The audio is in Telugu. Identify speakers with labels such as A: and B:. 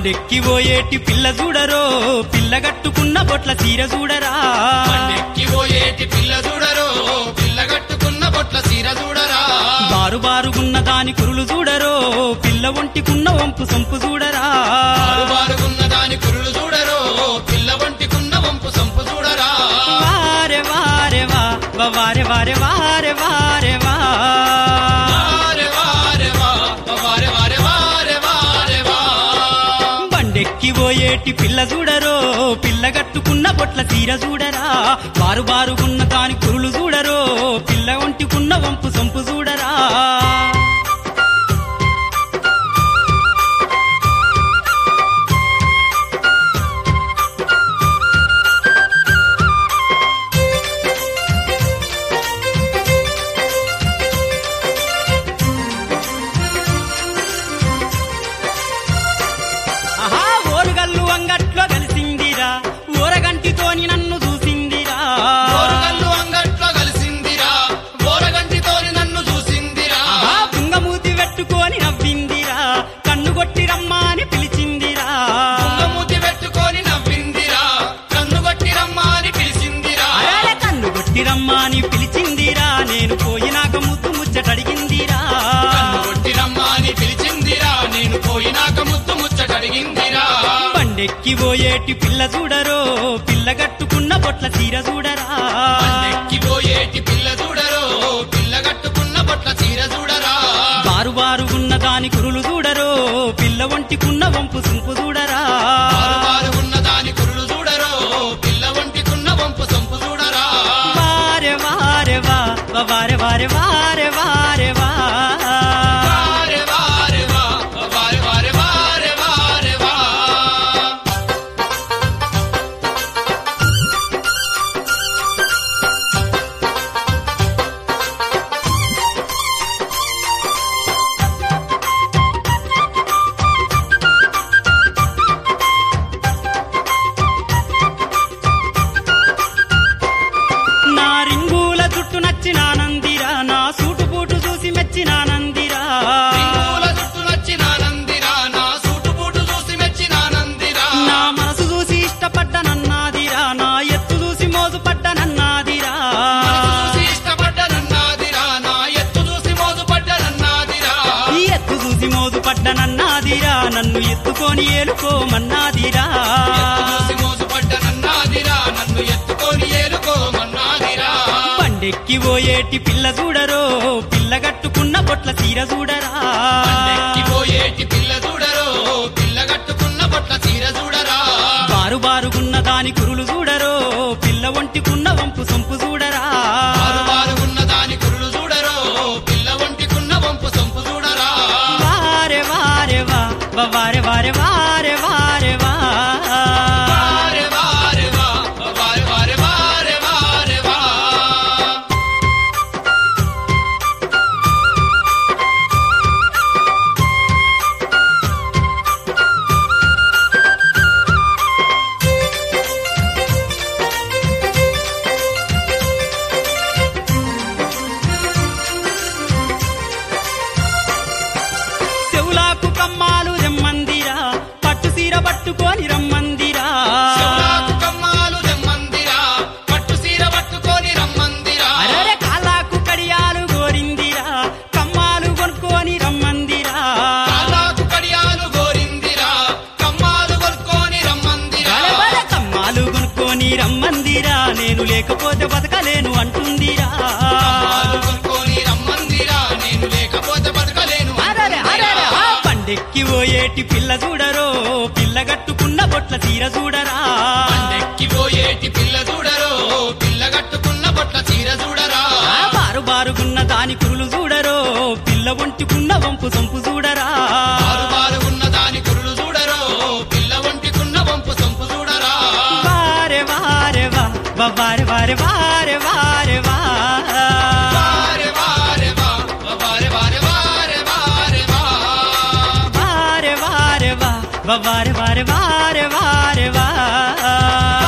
A: బండెక్కి పోయేటి పిల్ల చూడరో పిల్ల కట్టుకున్న బొట్ల చీర చూడరా
B: పండెక్కి పోయేటి పిల్ల చూడరో పిల్ల కట్టుకున్న బొట్ల సీర చూడరా
A: బారు బారుగున్న దాని కురులు చూడరో పిల్ల ఒంటికున్న వంపు సొంపు చూడరా
B: బారుబారుగున్న దాని కురులు చూడరో పిల్ల వంటికున్న వంపు సంపు చూడరా
A: వారే వారే వా వా వారే వారే వారే వారే వా
B: వారే వారే వా, వారే వారే వారే వారే వా.
A: బండెక్కి పోయేటి పిల్ల చూడరో పిల్ల కట్టుకున్న బొట్ల చీర చూడరా బారు బారుగున్న దాని కురులు చూడరో పిల్ల ఒంటికున్న వంపు సొంపు చూడరా ఆహా ఓరుగల్లు అంగట్లో కలిసిందిరా ఊరగంటితోని నన్ను చూసిందిరా
B: ఓరుగల్లు అంగట్లో కలిసిందిరా ఓరగంటితోని నన్ను చూసిందిరా
A: ఆహా పుంగమూతి పెట్టుకొని నవ్విందిరా కన్ను కొట్టి రమ్మా అని పిలిచిందిరా
B: మూతి పెట్టుకొని నవ్విందిరా కన్ను కొట్టి రమ్మా అని పిలిచిందిరా
A: అరే కన్ను కొట్టి రమ్మా అని పిలిచిందిరా నేను పోయినాక ముద్దు ముచ్చటడిగిందిరా
B: కన్ను కొట్టి రమ్మా అని పిలిచిందిరా నేను పోయినాక ముద్దు ముచ్చటడిగిందిరా
A: బండెక్కి పోయేటి పిల్ల చూడరో పిల్ల కట్టుకున్న బొట్ల చీర చూడరా
B: పండెక్కి పోయేటి పిల్ల చూడరో పిల్ల కట్టుకున్న బొట్ల చీర చూడరా
A: బారు బారుగున్న దాని కురులు చూడరో పిల్ల ఒంటికున్న వంపు సుంపు చూడరా
B: బారు ఉన్న దాని కురులు చూడరో పిల్ల వంటికున్న వంపు సంపు చూడరా
A: వారే వారే వా వా వారే వారే వారే వారే వా
B: వారే వారే వా వారే వారే వారే వారే వా
A: నా రింగుల జుట్టు నచ్చినానందిరా నా సూటు బూటు చూసి మెచ్చినానందిరా
B: పూల జుట్టు నచ్చినానందిరా నా సూటు బూటు చూసి మెచ్చినానందిరా
A: నా మనసు చూసి ఇష్టపడ్డనన్నాదిరా నా ఎత్తు చూసి మోజుపడ్డనన్నాదిరా
B: చూసి ఇష్టపడ్డనన్నాదిరా నా ఎత్తు చూసి మోజుపడ్డనన్నాదిరా
A: ఈ ఎత్తు చూసి మోజుపడ్డనన్నాదిరా నన్ను ఎత్తుకొని ఏలుకోమన్నాదిరా
B: చూసి మోజుపడ్డనన్నాదిరా నన్ను ఎత్తుకొని ఏలుకోమన్నాదిరా
A: పండెక్కి పోయేటి పిల్ల చూడరో పిల్ల కట్టుకున్న బొట్ల చీర చూడరా
B: పండెక్కి పోయేటి పిల్ల చూడరో పిల్ల కట్టుకున్న బొట్ల చీర చూడరా
A: బారు బారుగున్న దాని కురులు చూడరో పిల్ల ఒంటికున్న వంపు సొంపు చూడరా
B: బారు బారు ఉన్న దాని కురులు చూడరో పిల్ల వంటికున్న వంపు సంపు చూడరా
A: వారే వారే వా వా వారే వారే వారే వారే వా
B: వారే వారే వా వారే వారే వారే వారే వా
A: చెవులాకు కమ్మాలు రెమ్మందిరా పట్టు సీర పట్టుకొని రమ్మందిరా
B: చెవులాకు కమ్మాలు తెమ్మందిరా పట్టు సీర పట్టుకొని రమ్మందిరా
A: అరరే కాలాకు కడియాలు గోరిందిరా కమ్మాలు కొనుక్కొని రమ్మందిరా
B: కాలాకు కడియాలు గోరిందిరా కమ్మాలు కొనుక్కొని రమ్మందిరా
A: బలే బలే కమ్మాలు కొనుక్కొని రమ్మందిరా నేను లేకపోతే బతకలేను అంటుందిరా
B: కమ్మాలు కొనుక్కొని రమ్మందిరా నేను లేకపోతే బతకలేను
A: అరరే అరరే ఆ పండెక్కి పోయేటి పిల్ల చూడరో పిల్ల కట్టుకున్న బొట్ల చీర చూడరా
B: పండెక్కి పోయేటి పిల్ల చూడరో పిల్ల కట్టుకున్న బొట్ల చీర చూడరా
A: ఆ బారు బారుగున్న దాని కురులు చూడరో పిల్ల ఒంటికున్న వంపు సొంపు చూడరా
B: బారు బారు ఉన్న దాని కురులు చూడరో పిల్ల వంటికున్న వంపు సంపు చూడరా
A: వారే వారే వా వా వారే వారే వారే వారే వా
B: వారే వారే వా వారే వారే వారే వారే వా
A: వారే వారే వా వా వారే వారే వారే వారే వా